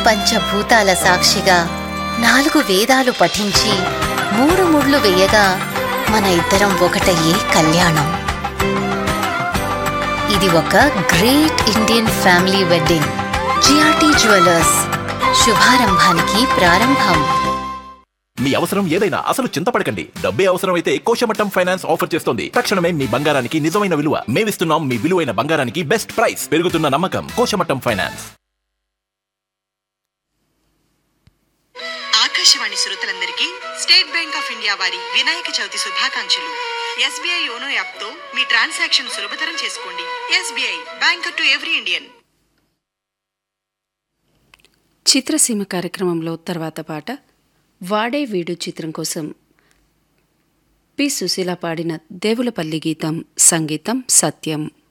పంచభూతాల సాక్షిగా నాలుగు వేదాలు పఠించి మూడు ముళ్ళు వేయగా మన ఇద్దరం ఒకటయ్యే కళ్యాణం ఇది ఒక great Indian family wedding GRT jewellers శుభారంభానికి ప్రారంభం మీ అవసరం ఏదైనా అసలు చింతపడకండి డబ్బే అవసరం అయితే కోశమట్టం ఫైనాన్స్ ఆఫర్ చేస్తోంది తక్షణమే మీ బంగారానికి నిజమైన విలువ మేమిస్తున్నాం మీ విలువైన బంగారానికి బెస్ట్ ప్రైస్ పెరుగుతున్న నమ్మకం కోశమట్టం ఫైనాన్స్ ఆకాశవాణి శ్రోతలందరికీ స్టేట్ బ్యాంక్ ఆఫ్ ఇండియా వారి వినాయక చవితి శుభాకాంక్షలు ఎస్బీఐ యోనో యాప్ తో మీ ట్రాన్సాక్షన్ సులభతరం చేసుకోండి SBI banker to every Indian చిత్రసీమ కార్యక్రమంలో తర్వాత పాట వాడే వీడు చిత్రం కోసం పి సుశీల పాడిన దేవులపల్లి గీతం సంగీతం సత్యం